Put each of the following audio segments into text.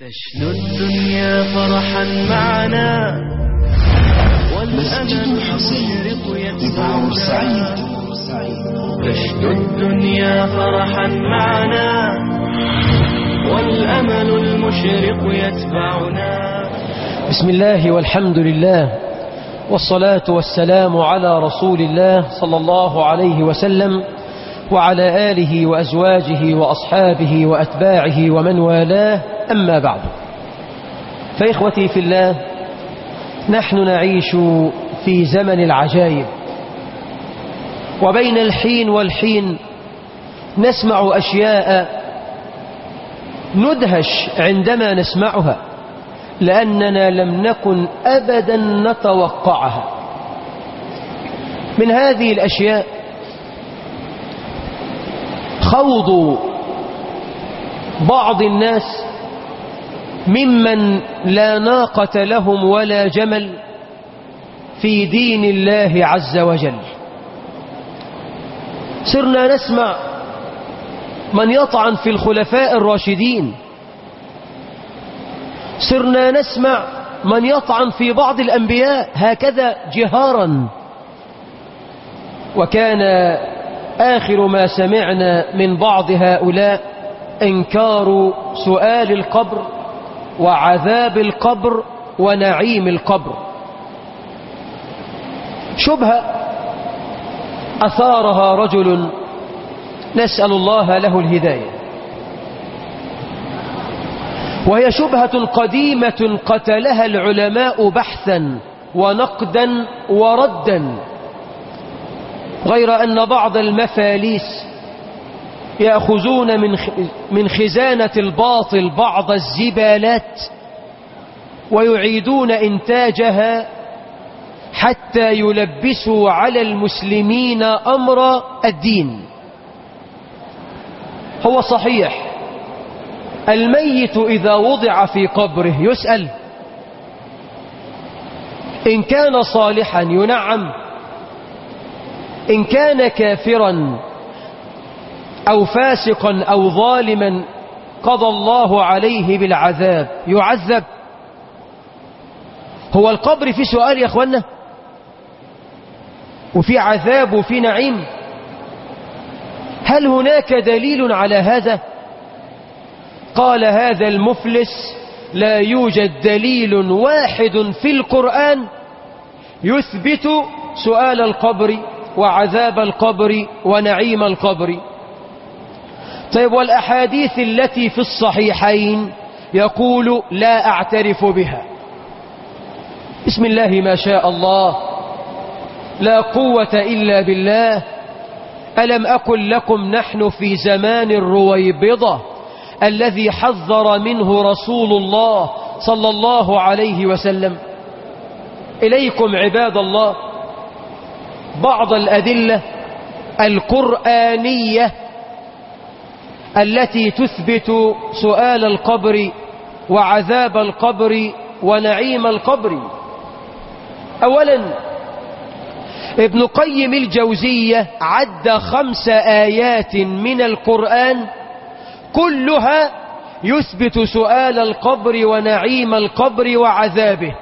تشنو الدنيا فرحا معنا مسجد الحسين ببعور سعيد تشنو الدنيا فرحا معنا والأمل المشرق يتبعنا بسم الله والحمد لله والصلاة والسلام على رسول الله صلى الله عليه وسلم وعلى آله وأزواجه وأصحابه وأتباعه ومن والاه أما بعد فإخوتي في الله نحن نعيش في زمن العجائب وبين الحين والحين نسمع أشياء ندهش عندما نسمعها لأننا لم نكن أبدا نتوقعها من هذه الأشياء خوض بعض الناس ممن لا ناقة لهم ولا جمل في دين الله عز وجل صرنا نسمع من يطعن في الخلفاء الراشدين صرنا نسمع من يطعن في بعض الأنبياء هكذا جهارا وكان آخر ما سمعنا من بعض هؤلاء إنكار سؤال القبر وعذاب القبر ونعيم القبر شبهة أثارها رجل نسأل الله له الهداية وهي شبهة قديمة قتلها العلماء بحثا ونقدا وردا غير أن بعض المفاليس يأخذون من من خزانة الباطل بعض الزبالات ويعيدون إنتاجها حتى يلبسوا على المسلمين أمر الدين هو صحيح الميت إذا وضع في قبره يسأل إن كان صالحا ينعم إن كان كافرا أو فاسقا أو ظالما قضى الله عليه بالعذاب يعذب هو القبر في سؤال يا أخوانا وفي عذاب وفي نعيم هل هناك دليل على هذا قال هذا المفلس لا يوجد دليل واحد في القرآن يثبت سؤال القبر وعذاب القبر ونعيم القبر طيب والأحاديث التي في الصحيحين يقول لا أعترف بها بسم الله ما شاء الله لا قوة إلا بالله ألم أكن لكم نحن في زمان الرويبضة الذي حذر منه رسول الله صلى الله عليه وسلم إليكم عباد الله بعض الأدلة القرآنية التي تثبت سؤال القبر وعذاب القبر ونعيم القبر أولا ابن قيم الجوزية عد خمس آيات من القرآن كلها يثبت سؤال القبر ونعيم القبر وعذابه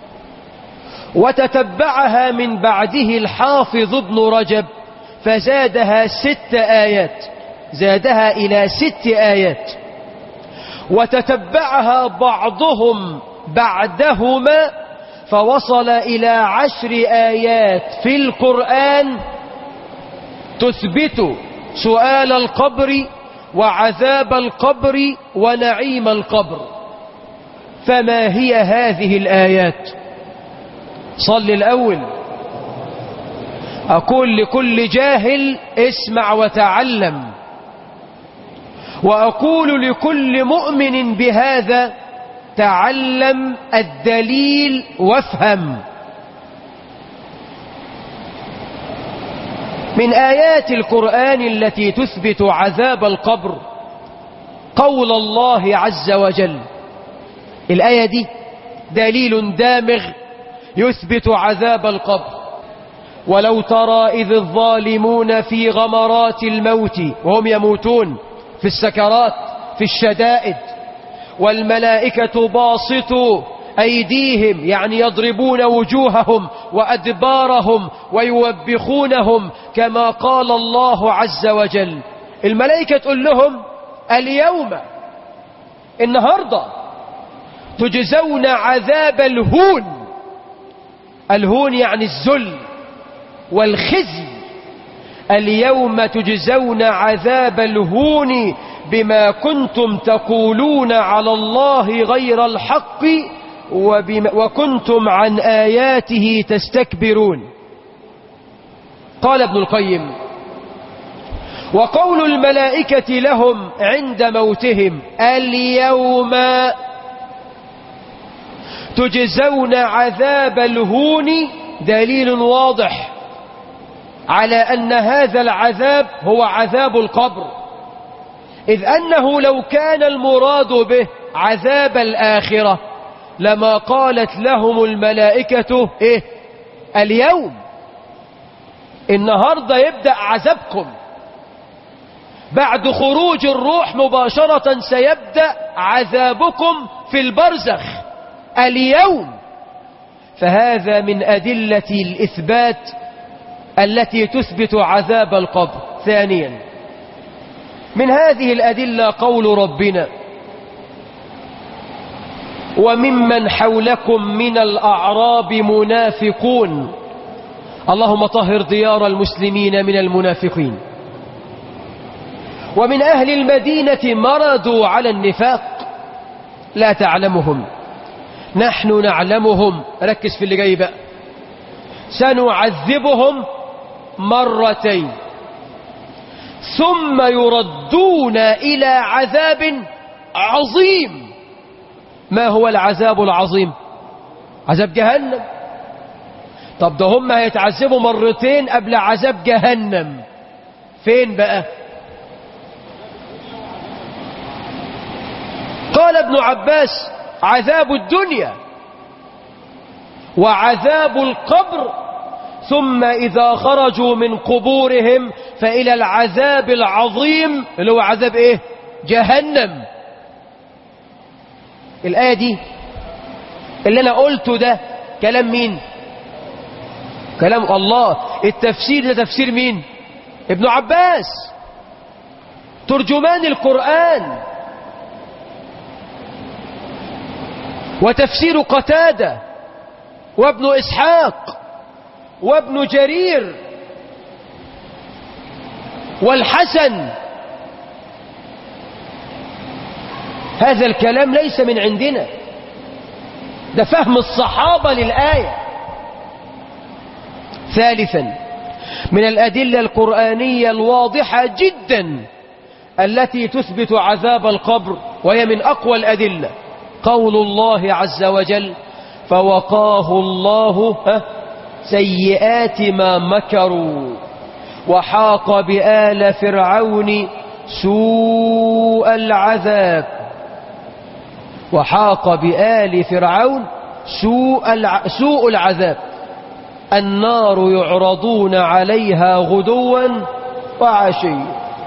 وتتبعها من بعده الحافظ ابن رجب فزادها ست آيات زادها إلى ست آيات وتتبعها بعضهم بعدهما فوصل إلى عشر آيات في القرآن تثبت سؤال القبر وعذاب القبر ونعيم القبر فما هي هذه الآيات صل الأول أقول لكل جاهل اسمع وتعلم وأقول لكل مؤمن بهذا تعلم الدليل وافهم من آيات القرآن التي تثبت عذاب القبر قول الله عز وجل الآية دي دليل دامغ يثبت عذاب القبر ولو ترى إذ الظالمون في غمرات الموت وهم يموتون في السكرات في الشدائد والملائكة باسطوا أيديهم يعني يضربون وجوههم وأدبارهم ويوبخونهم كما قال الله عز وجل الملائكة تقول لهم اليوم النهاردة تجزون عذاب الهون الهون يعني الذل والخزي اليوم تجزون عذاب الهون بما كنتم تقولون على الله غير الحق وبما وكنتم عن آياته تستكبرون قال ابن القيم وقول الملائكة لهم عند موتهم اليوم تجزون عذاب الهون دليل واضح على أن هذا العذاب هو عذاب القبر إذ أنه لو كان المراد به عذاب الآخرة لما قالت لهم الملائكة إيه اليوم النهاردة يبدأ عذابكم بعد خروج الروح مباشرة سيبدأ عذابكم في البرزخ اليوم فهذا من أدلة الإثبات التي تثبت عذاب القبر ثانيا من هذه الأدلة قول ربنا وممن حولكم من الأعراب منافقون اللهم طهر ديار المسلمين من المنافقين ومن أهل المدينة مردوا على النفاق لا تعلمهم نحن نعلمهم ركز في اللي جاي بقى سنعذبهم مرتين ثم يردون إلى عذاب عظيم ما هو العذاب العظيم عذاب جهنم طب ده هم هيتعذبوا مرتين قبل عذاب جهنم فين بقى قال ابن عباس عذاب الدنيا وعذاب القبر ثم إذا خرجوا من قبورهم فإلى العذاب العظيم اللي هو عذاب إيه جهنم الآية دي اللي أنا قلته ده كلام مين كلام الله التفسير ده تفسير مين ابن عباس ترجمان القرآن وتفسير قتادة وابن إسحاق وابن جرير والحسن هذا الكلام ليس من عندنا ده فهم الصحابة للآية ثالثا من الأدلة القرآنية الواضحة جدا التي تثبت عذاب القبر وهي من أقوى الأدلة قول الله عز وجل فوقاه الله سيئات ما مكروا وحاق بآل فرعون سوء العذاب وحاق بآل فرعون سوء, الع... سوء العذاب النار يعرضون عليها غدوا وعشيا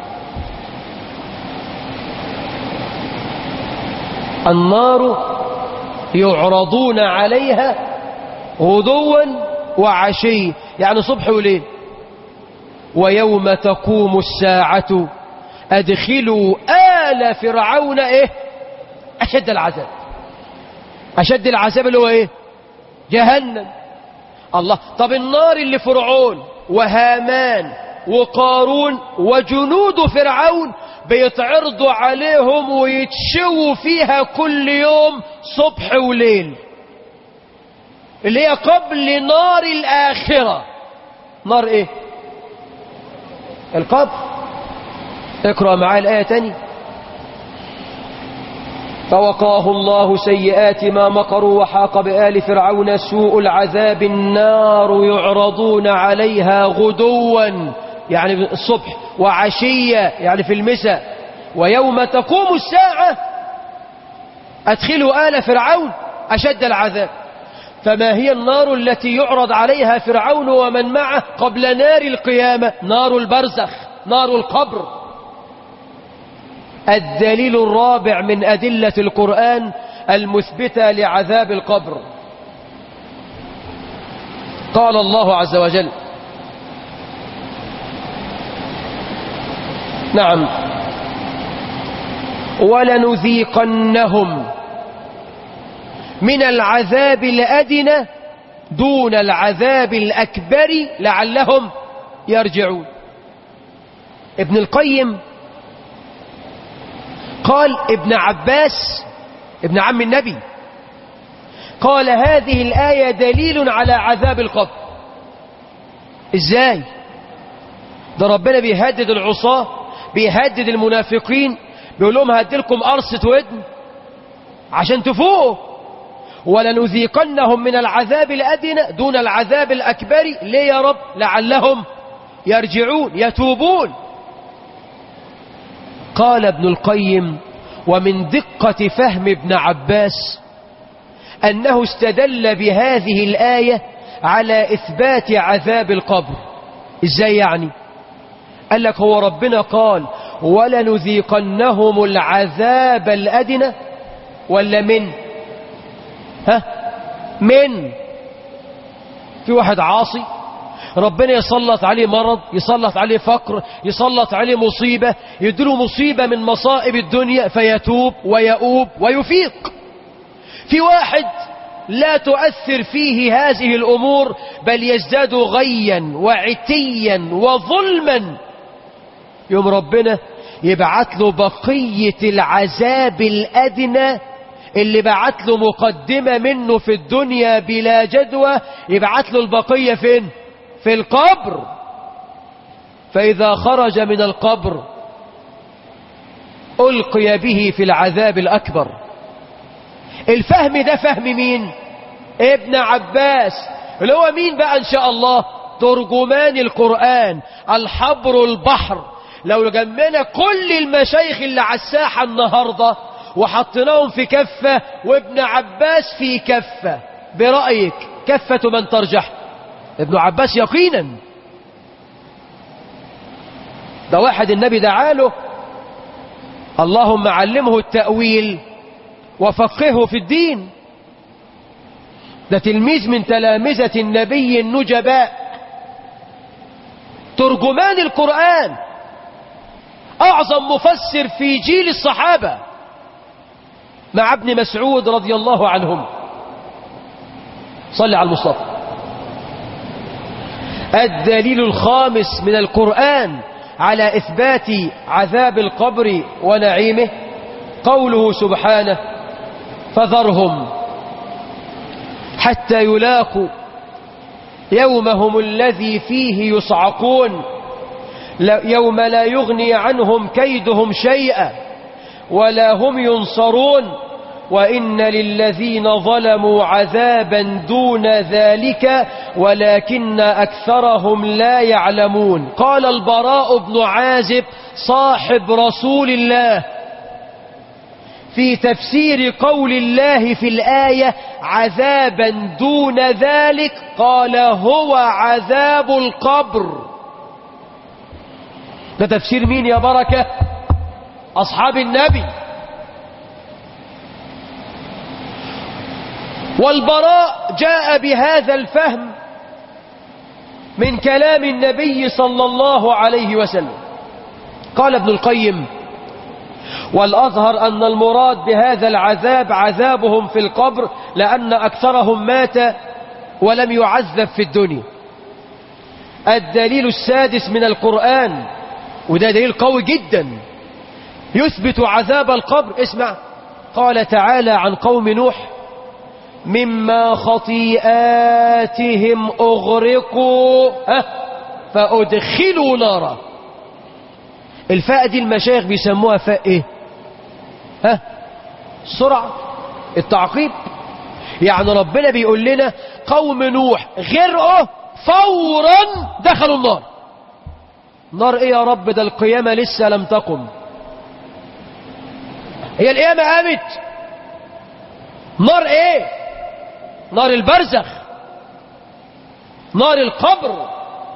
النار يعرضون عليها غدوا وعشي يعني صبح وليل ويوم تقوم الساعة أدخلوا آل فرعون إيه أشد العذاب أشد العذاب اللي هو إيه جهنم الله طب النار اللي فرعون وهامان وقارون وجنود فرعون بيتعرضوا عليهم ويتشووا فيها كل يوم صبح وليل اللي هي قبل نار الآخرة نار ايه القبر اقرأ معاه الآية تاني فوقاه الله سيئات ما مكروا وحاق بآل فرعون سوء العذاب النار يعرضون عليها غدوا يعني الصبح وعشية يعني في المساء ويوم تقوم الساعة أدخلوا آل فرعون أشد العذاب فما هي النار التي يعرض عليها فرعون ومن معه قبل نار القيامة نار البرزخ نار القبر الدليل الرابع من أدلة القرآن المثبتة لعذاب القبر قال الله عز وجل نعم ولنذيقنهم من العذاب الأدنى دون العذاب الأكبر لعلهم يرجعون ابن القيم قال ابن عباس ابن عم النبي قال هذه الآية دليل على عذاب القبر ازاي ده ربنا بيهدد العصاة بيهدد المنافقين بيقول لهم هدلكم قرصة ودن عشان تفوقوا ولنذيقنهم من العذاب الأدنى دون العذاب الأكبر ليه يا رب لعلهم يرجعون يتوبون قال ابن القيم ومن دقة فهم ابن عباس أنه استدل بهذه الآية على إثبات عذاب القبر إزاي يعني قال لك هو ربنا قال ولنذيقنهم العذاب الأدنى ولا من ها من في واحد عاصي ربنا يسلط عليه مرض يسلط عليه فقر يسلط عليه مصيبة يديله مصيبة من مصائب الدنيا فيتوب ويؤوب ويفيق في واحد لا تؤثر فيه هذه الأمور بل يزداد غيا وعتيا وظلما يوم ربنا يبعت له بقية العذاب الأدنى اللي بعت له مقدمة منه في الدنيا بلا جدوى يبعت له البقية فين في القبر فإذا خرج من القبر ألقي به في العذاب الأكبر الفهم ده فهم مين ابن عباس اللي هو مين بقى ان شاء الله ترجمان القرآن الحبر البحر لو جمعنا كل المشايخ اللي على الساحة النهاردة وحطيناهم في كفة وابن عباس في كفة برأيك كفة من ترجح ابن عباس يقينا ده واحد النبي دعاله اللهم علمه التأويل وفقهه في الدين ده تلميذ من تلامذة النبي النجباء ترجمان القرآن أعظم مفسر في جيل الصحابة مع ابن مسعود رضي الله عنهم صلى على المصطفى الدليل الخامس من القرآن على إثبات عذاب القبر ونعيمه قوله سبحانه فذرهم حتى يلاقوا يومهم الذي فيه يصعقون يوم لا يغني عنهم كيدهم شيئا ولا هم ينصرون وإن للذين ظلموا عذابا دون ذلك ولكن أكثرهم لا يعلمون قال البراء بن عازب صاحب رسول الله في تفسير قول الله في الآية عذابا دون ذلك قال هو عذاب القبر ده تفسير مين يا بركة أصحاب النبي والبراء جاء بهذا الفهم من كلام النبي صلى الله عليه وسلم قال ابن القيم والأظهر أن المراد بهذا العذاب عذابهم في القبر لأن أكثرهم مات ولم يعذب في الدنيا الدليل السادس من القرآن وده دليل قوي جدا يثبت عذاب القبر اسمع قال تعالى عن قوم نوح مما خطيئاتهم أغرقوا فأدخلوا نارا الفاء دي المشايخ بيسموها فاء ايه ها سرعة التعقيب يعني ربنا بيقول لنا قوم نوح غرقوا فورا دخلوا النار نار ايه يا رب ده القيامة لسه لم تقم هي القيامة قامت نار ايه نار البرزخ نار القبر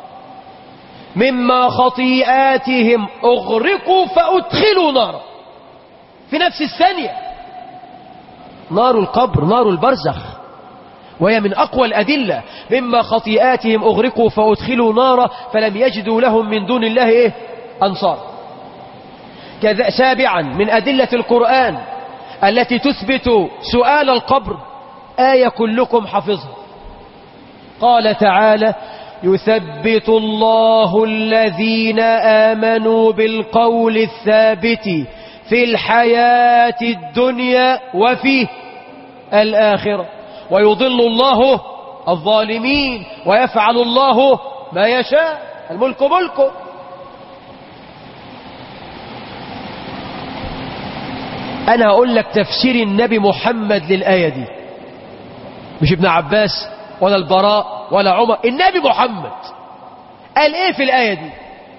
مما خطيئاتهم اغرقوا فادخلوا نارا في نفس الثانية نار القبر نار البرزخ وهي من أقوى الأدلة مما خطيئاتهم أغرقوا فأدخلوا نارا فلم يجدوا لهم من دون الله إيه؟ أنصار كذا سابعا من أدلة القرآن التي تثبت سؤال القبر آية كلكم حفظها قال تعالى يثبت الله الذين آمنوا بالقول الثابت في الحياة الدنيا وفي الآخرة ويضل الله الظالمين ويفعل الله ما يشاء الملك ملكه أنا أقول لك تفسير النبي محمد للآية دي مش ابن عباس ولا البراء ولا عمر النبي محمد قال ايه في الآية دي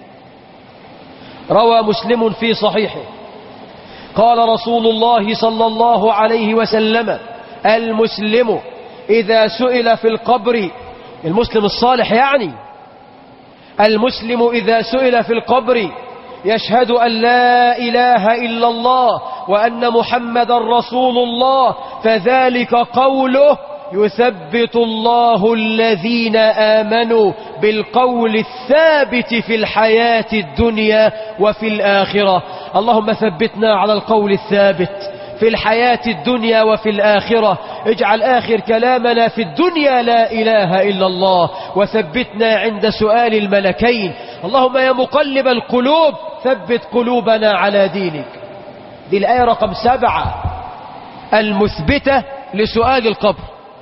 روى مسلم في صحيحه قال رسول الله صلى الله عليه وسلم المسلم إذا سئل في القبر المسلم الصالح يعني المسلم إذا سئل في القبر يشهد أن لا إله إلا الله وأن محمد رسول الله فذلك قوله يثبت الله الذين آمنوا بالقول الثابت في الحياة الدنيا وفي الآخرة اللهم ثبتنا على القول الثابت في الحياة الدنيا وفي الآخرة اجعل آخر كلامنا في الدنيا لا إله إلا الله وثبتنا عند سؤال الملكين اللهم يا مقلب القلوب ثبت قلوبنا على دينك دي الآية رقم سبعة المثبتة لسؤال القبر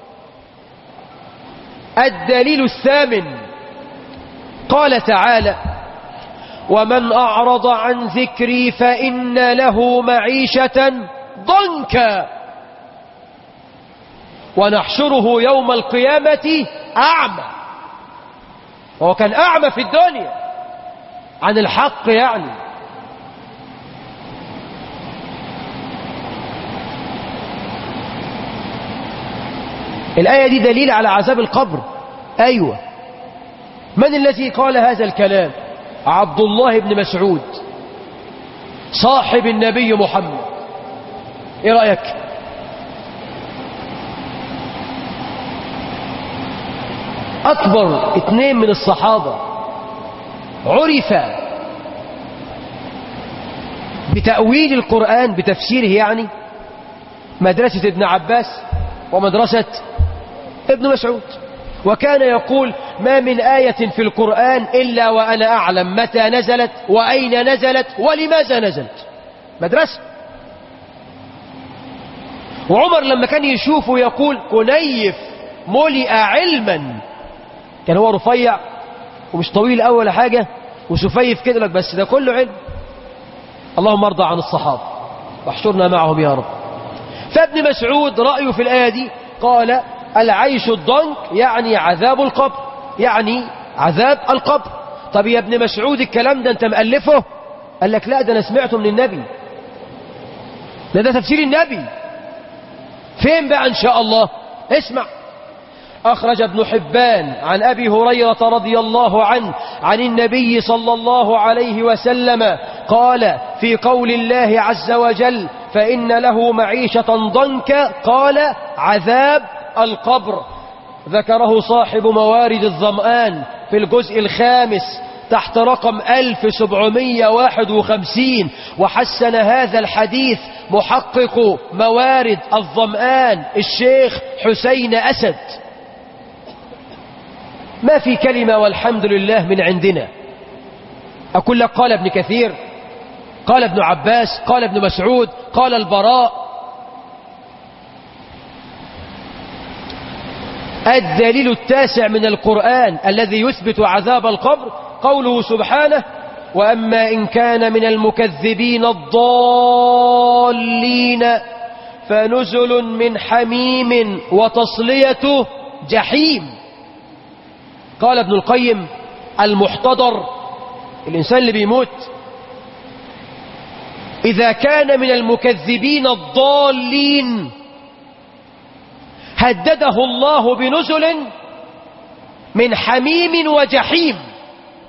الدليل الثامن قال تعالى ومن أعرض عن ذكري فإن له معيشة ضنكا ونحشره يوم القيامة أعمى وهو كان أعمى في الدنيا عن الحق يعني الآية دي دليل على عذاب القبر أيوة من الذي قال هذا الكلام عبد الله بن مسعود صاحب النبي محمد ايه رأيك أكبر اثنين من الصحابة عرف بتأويل القرآن بتفسيره يعني مدرسة ابن عباس ومدرسة ابن مسعود وكان يقول ما من آية في القرآن إلا وأنا أعلم متى نزلت وأين نزلت ولماذا نزلت مدرسة وعمر لما كان يشوفه يقول كنيف ملئ علما كان هو رفيع ومش طويل أول حاجة وسفيف كده لك بس ده كله علم اللهم ارضى عن الصحابة واحشرنا معهم يا رب فابن مسعود رأيه في الآية دي قال العيش الضنك يعني عذاب القبر يعني عذاب القبر طب يا ابن مسعود الكلام ده انت مألفه قال لك لا ده انا سمعته من النبي ده ده تفسير النبي فين بقى ان شاء الله اسمع أخرج ابن حبان عن أبي هريرة رضي الله عنه عن النبي صلى الله عليه وسلم قال في قول الله عز وجل فإن له معيشة ضنكا قال عذاب القبر ذكره صاحب موارد الظمآن في الجزء الخامس تحت رقم 1751 وحسن هذا الحديث محقق موارد الظمآن الشيخ حسين أسد ما في كلمة والحمد لله من عندنا أقول لك قال ابن كثير قال ابن عباس قال ابن مسعود قال البراء الدليل التاسع من القرآن الذي يثبت عذاب القبر قوله سبحانه وأما إن كان من المكذبين الضالين فنزل من حميم وتصلية جحيم قال ابن القيم المحتضر الإنسان اللي بيموت إذا كان من المكذبين الضالين هدده الله بنزل من حميم وجحيم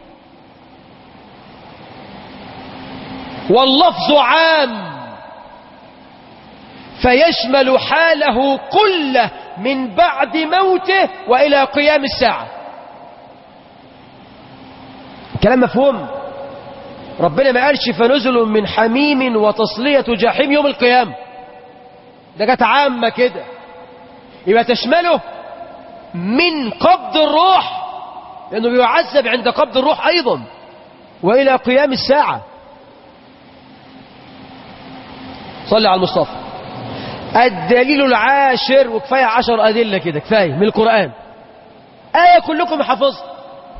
واللفظ عام فيشمل حاله كله من بعد موته وإلى قيام الساعة كلام مفهوم ربنا ما قالش فنزل من حميم وتصلية جحيم يوم القيامة ده جت عامة كده يبقى تشمله من قبض الروح لأنه بيعذب عند قبض الروح أيضا وإلى قيام الساعة صلي على المصطفى الدليل العاشر وكفاية عشر أدلة كده كفاية من القرآن آية كلكم حفظها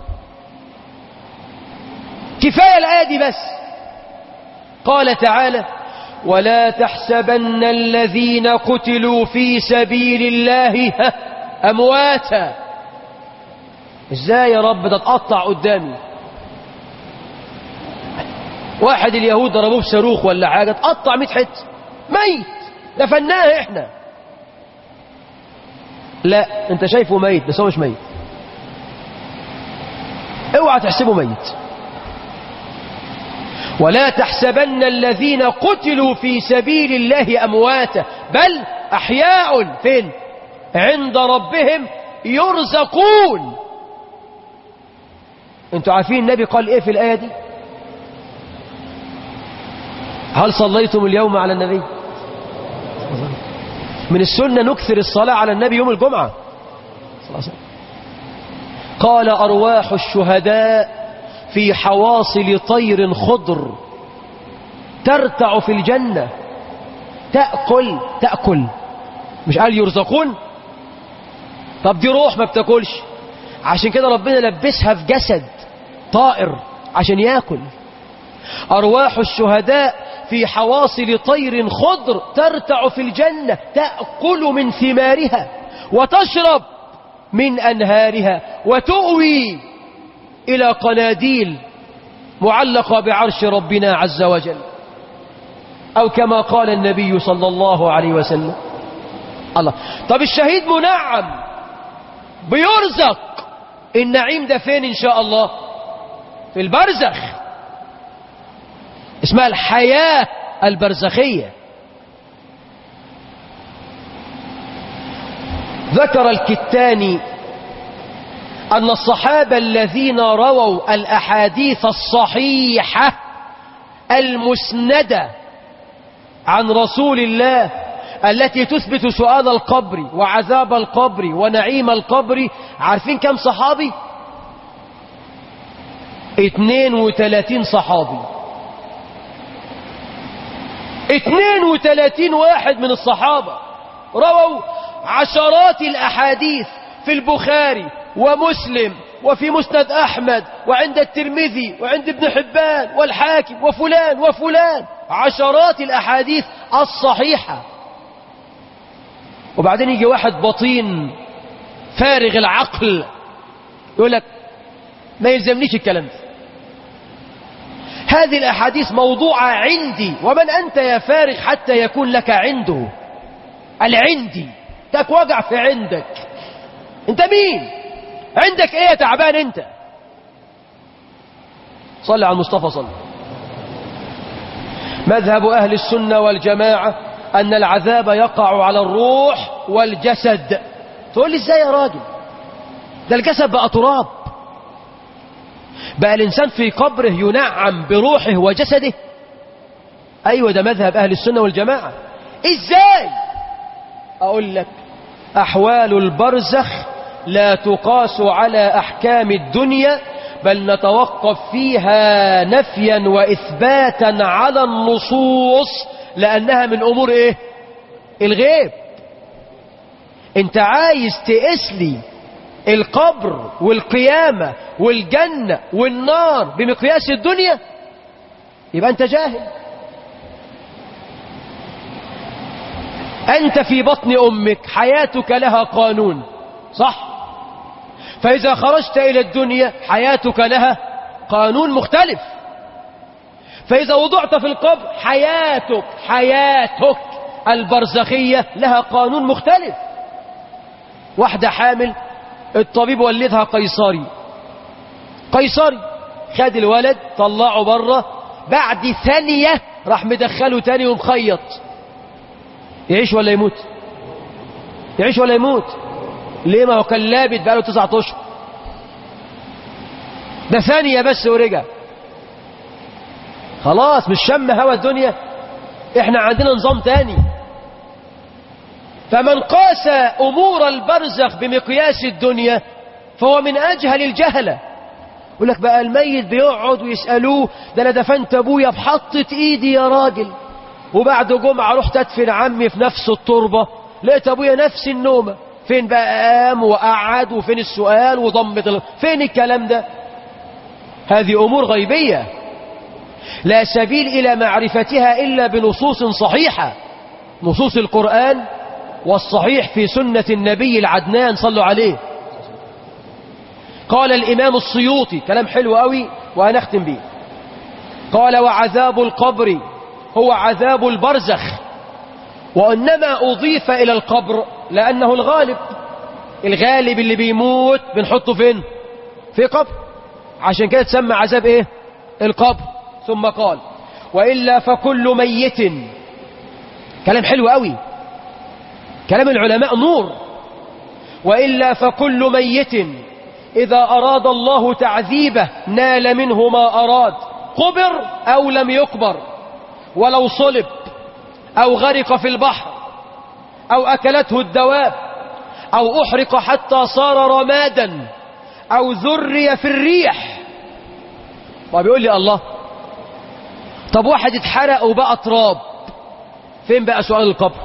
كفاية الآية دي بس قال تعالى ولا تحسبن الذين قتلوا في سبيل الله أمواتا ازاي يا رب ده اتقطع قدامي واحد اليهود ضربوه بصاروخ ولا حاجة اتقطع 100 حته ميت دفناه احنا لا انت شايفه ميت بس هو مش ميت اوعى تحسبه ميت ولا تحسبن الذين قتلوا في سبيل الله أمواتا بل أحياء فين عند ربهم يرزقون انتوا عارفين النبي قال ايه في الآية دي هل صليتم اليوم على النبي من السنة نكثر الصلاة على النبي يوم الجمعة صلى الله عليه وسلم. قال أرواح الشهداء في حواصل طير خضر ترتع في الجنة تأكل تأكل مش قال يرزقون طب دي روح ما بتاكلش عشان كده ربنا لبسها في جسد طائر عشان ياكل أرواح الشهداء في حواصل طير خضر ترتع في الجنة تأكل من ثمارها وتشرب من أنهارها وتؤوي إلى قناديل معلقة بعرش ربنا عز وجل أو كما قال النبي صلى الله عليه وسلم الله طب الشهيد منعم بيرزق النعيم ده فين إن شاء الله في البرزخ اسمها الحياة البرزخية ذكر الكتاني أن الصحابة الذين رووا الأحاديث الصحيحة المسندة عن رسول الله التي تثبت سؤال القبر وعذاب القبر ونعيم القبر عارفين كم صحابي 32 صحابي 32 واحد من الصحابة رووا عشرات الأحاديث في البخاري ومسلم وفي مسند أحمد وعند الترمذي وعند ابن حبان والحاكم وفلان وفلان عشرات الأحاديث الصحيحة وبعدين يجي واحد بطين فارغ العقل يقول لك ما يلزمنيش الكلام ده هذه الأحاديث موضوعة عندي ومن أنت يا فارغ حتى يكون لك عنده العندي تك وجع في عندك انت مين عندك ايه يا تعبان انت صلى على المصطفى صلى مذهب أهل السنة والجماعة أن العذاب يقع على الروح والجسد تقول لي ازاي يا راجل ده الجسد بقى تراب بقى الإنسان في قبره ينعم بروحه وجسده أيوة ده مذهب أهل السنة والجماعة إزاي أقول لك أحوال البرزخ لا تقاس على أحكام الدنيا بل نتوقف فيها نفيا وإثباتا على النصوص لأنها من أمور إيه الغيب انت عايز تقسلي القبر والقيامة والجنة والنار بمقياس الدنيا يبقى أنت جاهل أنت في بطن أمك حياتك لها قانون صح فإذا خرجت إلى الدنيا حياتك لها قانون مختلف فإذا وضعت في القبر حياتك حياتك البرزخية لها قانون مختلف واحدة حامل الطبيب ولدها قيصري قيصري خد الولد طلعه بره بعد ثانية راح مدخله تاني ومخيط يعيش ولا يموت يعيش ولا يموت ليه ما هو كان لابد بقاله تسعة اشهر ده ثانية بس ورجع خلاص مش شم هوا الدنيا احنا عندنا نظام تاني فمن قاس امور البرزخ بمقياس الدنيا فهو من اجهل الجهله يقول لك بقى الميت بيقعد ويسالوه ده انا دفنت ابويا بحطه ايدي يا راجل وبعد جمعه رحت ادفن عمي في نفس التربه لقيت ابويا نفس النومه فين بقى قام وقعد وفين السؤال وضمت ال... فين الكلام ده هذه امور غيبيه لا سبيل الى معرفتها الا بنصوص صحيحه نصوص القران والصحيح في سنه النبي العدنان صلوا عليه قال الامام السيوطي كلام حلو قوي وهنختم به قال وعذاب القبر هو عذاب البرزخ وإنما أضيف إلى القبر لأنه الغالب الغالب اللي بيموت بنحطه فين في قبر عشان كده تسمى عذاب ايه القبر ثم قال وإلا فكل ميت كلام حلو قوي كلام العلماء نور وإلا فكل ميت إذا أراد الله تعذيبه نال منه ما أراد قبر أو لم يقبر ولو صلب أو غرق في البحر أو أكلته الدواب أو أحرق حتى صار رمادا أو ذري في الريح طب يقول لي الله طب واحد اتحرق وبقى تراب فين بقى سؤال القبر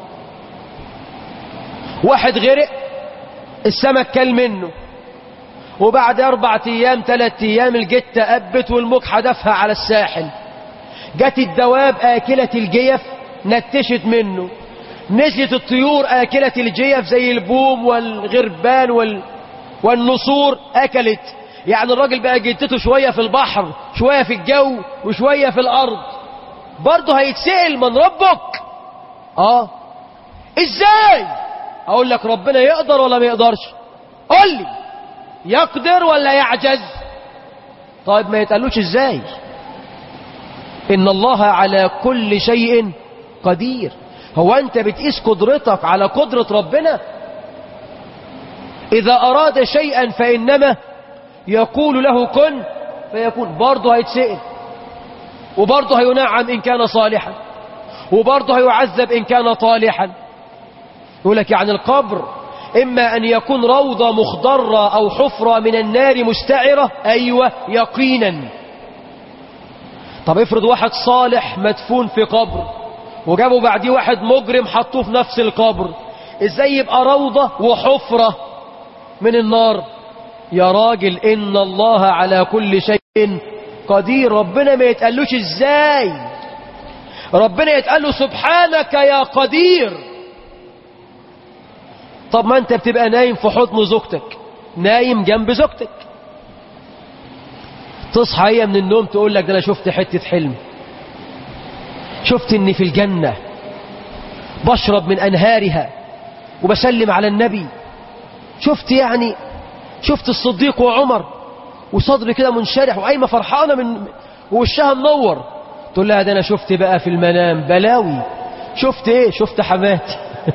واحد غرق السمك كل منه وبعد أربعة أيام ثلاثة أيام الجتة أبت والموج حدفها على الساحل جت الدواب آكلة الجيف نتشت منه نزلت الطيور آكلة الجيف زي البوم والغربان وال... والنسور أكلت يعني الراجل بقى جدته شوية في البحر شوية في الجو وشوية في الأرض برضه هيتسأل من ربك اه ازاي اقول لك ربنا يقدر ولا ما يقدرش قول لي يقدر ولا يعجز طيب ما يتقالوش ازاي ان الله على كل شيء قدير هو انت بتقيس قدرتك على قدرة ربنا اذا اراد شيئا فانما يقول له كن فيكون برضه هيتسئل وبرضه هينعم ان كان صالحا وبرضه هيعذب ان كان طالحا يقول لك يعني القبر إما أن يكون روضة مخضرة أو حفرة من النار مستعرة أيوة يقينا طب افرض واحد صالح مدفون في قبر وجابوا بعديه واحد مجرم حطوه في نفس القبر ازاي يبقى روضة وحفرة من النار يا راجل إن الله على كل شيء قدير ربنا ما يتقالوش ازاي ربنا يتقاله سبحانك يا قدير طب ما انت بتبقى نايم في حضن زوجتك نايم جنب زوجتك تصحى هي من النوم تقول لك ده انا شفت حتة حلم شفت اني في الجنة بشرب من انهارها وبسلم على النبي شفت يعني شفت الصديق وعمر وصدري كده منشرح وقايمه فرحانه من ووشها منور تقول لها ده انا شفت بقى في المنام بلاوي شفت ايه شفت حماتي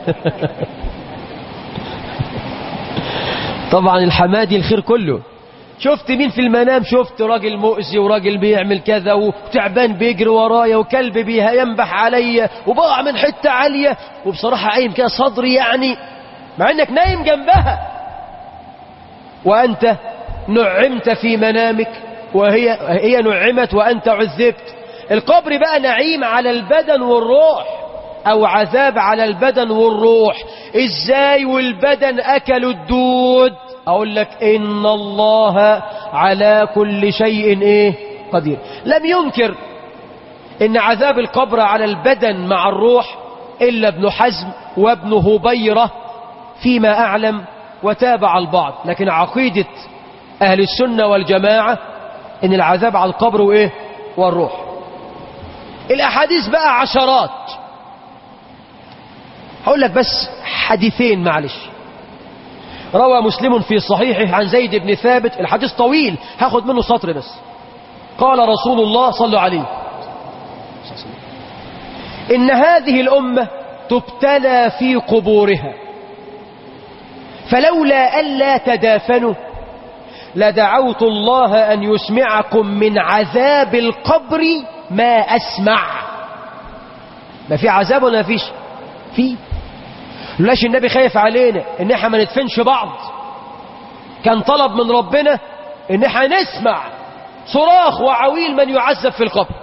طبعا الحمادي الخير كله شفت مين في المنام شفت راجل مؤذي وراجل بيعمل كذا وتعبان بيجري ورايا وكلب بينبح عليا وبقع من حتة عالية وبصراحة قايم كده صدري يعني مع انك نايم جنبها وانت نعمت في منامك وهي هي نعمت وانت عذبت القبر بقى نعيم على البدن والروح او عذاب على البدن والروح ازاي والبدن اكلوا الدود اقول لك ان الله على كل شيء ايه قدير لم ينكر ان عذاب القبر على البدن مع الروح الا ابن حزم وابن هبيرة فيما اعلم وتابع البعض لكن عقيدة اهل السنة والجماعة ان العذاب على القبر وايه والروح الاحاديث بقى عشرات هقول لك بس حديثين معلش روى مسلم في صحيحه عن زيد بن ثابت الحديث طويل هاخد منه سطر بس قال رسول الله صلى عليه إن هذه الأمة تبتلى في قبورها فلولا ألا تدافنوا لدعوت الله أن يسمعكم من عذاب القبر ما أسمع ما في عذاب ولا فيش في لولاش النبي خايف علينا ان احنا ما ندفنش بعض كان طلب من ربنا ان احنا نسمع صراخ وعويل من يعذب في القبر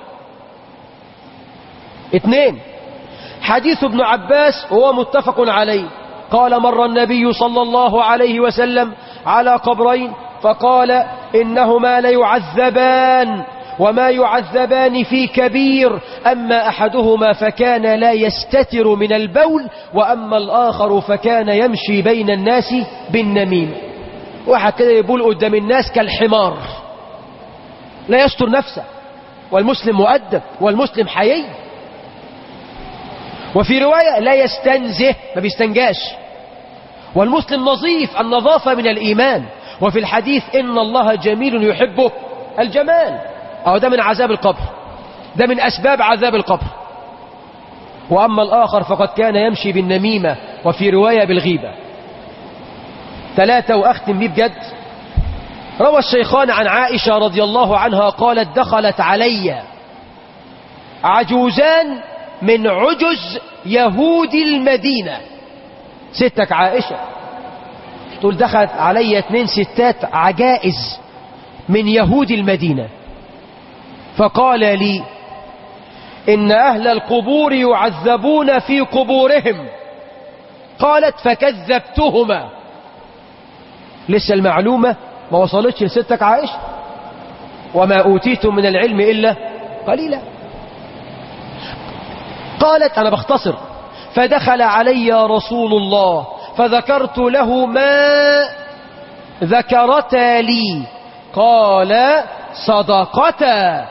اثنين حديث ابن عباس وهو متفق عليه قال مر النبي صلى الله عليه وسلم على قبرين فقال إنهما ليعذبان وما يعذبان في كبير أما أحدهما فكان لا يستتر من البول وأما الآخر فكان يمشي بين الناس بالنميم واحد كده يقول قدام الناس كالحمار لا يستر نفسه والمسلم مؤدب والمسلم حيي وفي رواية لا يستنزه ما بيستنجاش والمسلم نظيف النظافة من الإيمان وفي الحديث إن الله جميل يحبه الجمال أو ده من عذاب القبر ده من أسباب عذاب القبر وأما الآخر فقد كان يمشي بالنميمة وفي رواية بالغيبة ثلاثة وأختم بيه بجد روى الشيخان عن عائشة رضي الله عنها قالت دخلت علي عجوزان من عجز يهود المدينة ستك عائشة تقول دخلت علي اتنين ستات عجائز من يهود المدينة فقال لي إن أهل القبور يعذبون في قبورهم قالت فكذبتهما لسه المعلومة ما وصلتش لستك عائشة وما أوتيتم من العلم إلا قليلا قالت أنا بختصر فدخل علي رسول الله فذكرت له ما ذكرتا لي قال صدقتا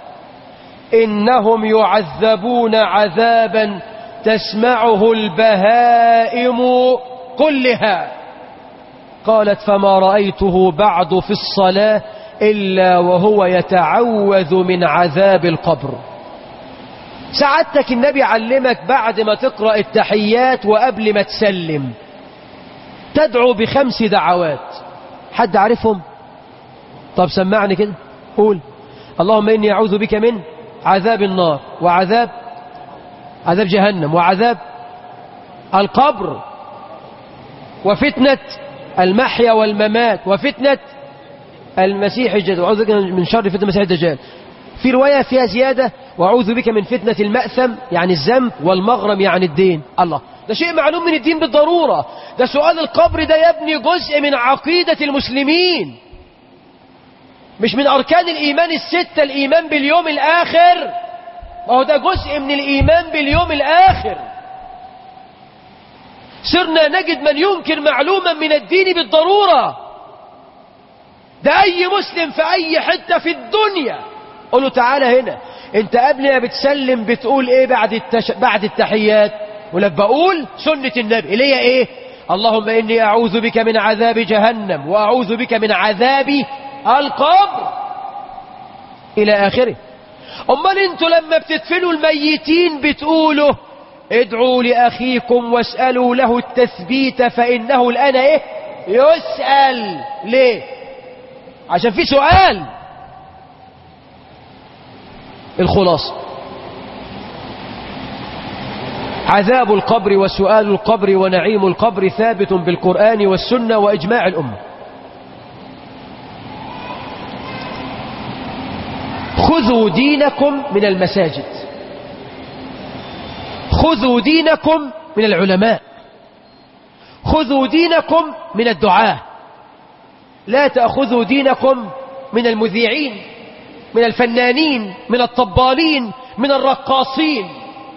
إنهم يعذبون عذابا تسمعه البهائم كلها قالت فما رأيته بعد في الصلاة إلا وهو يتعوذ من عذاب القبر سعادتك النبي علمك بعد ما تقرأ التحيات وقبل ما تسلم تدعو بخمس دعوات حد عارفهم طب سمعني كده قول اللهم إني أعوذ بك من عذاب النار وعذاب عذاب جهنم وعذاب القبر وفتنة المحيا والممات وفتنة المسيح الدجال وأعوذ بك من شر فتنة المسيح الدجال في رواية فيها زيادة وأعوذ بك من فتنة المأثم يعني الذنب والمغرم يعني الدين الله ده شيء معلوم من الدين بالضرورة ده سؤال القبر ده يبني جزء من عقيدة المسلمين مش من أركان الإيمان الستة الإيمان باليوم الآخر ما هو ده جزء من الإيمان باليوم الآخر صرنا نجد من ينكر معلوما من الدين بالضرورة ده أي مسلم في أي حتة في الدنيا قل له تعالى هنا انت قبل ما بتسلم بتقول ايه بعد التش... بعد التحيات ولك بقول سنة النبي اللي هي ايه اللهم اني اعوذ بك من عذاب جهنم واعوذ بك من عذاب القبر الى اخره امال انتوا لما بتدفنوا الميتين بتقولوا ادعوا لاخيكم واسالوا له التثبيت فانه الان ايه يسال ليه عشان في سؤال الخلاصة عذاب القبر وسؤال القبر ونعيم القبر ثابت بالقرآن والسنة وإجماع الأمة خذوا دينكم من المساجد خذوا دينكم من العلماء خذوا دينكم من الدعاة لا تأخذوا دينكم من المذيعين من الفنانين من الطبالين من الرقاصين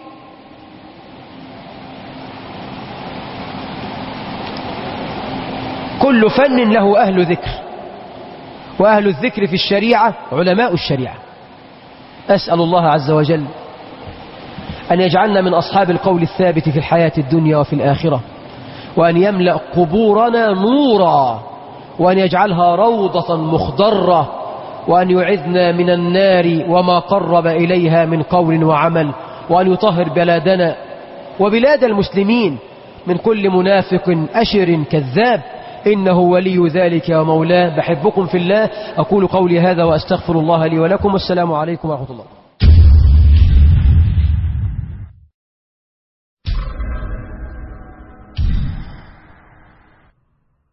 كل فن له أهل ذكر وأهل الذكر في الشريعة علماء الشريعة أسأل الله عز وجل أن يجعلنا من أصحاب القول الثابت في الحياة الدنيا وفي الآخرة وأن يملأ قبورنا نورا وأن يجعلها روضة مخضرة وأن يعذنا من النار وما قرب إليها من قول وعمل وأن يطهر بلادنا وبلاد المسلمين من كل منافق أشر كذاب إنه ولي ذلك ومولاه بحبكم في الله أقول قولي هذا وأستغفر الله لي ولكم والسلام عليكم ورحمة الله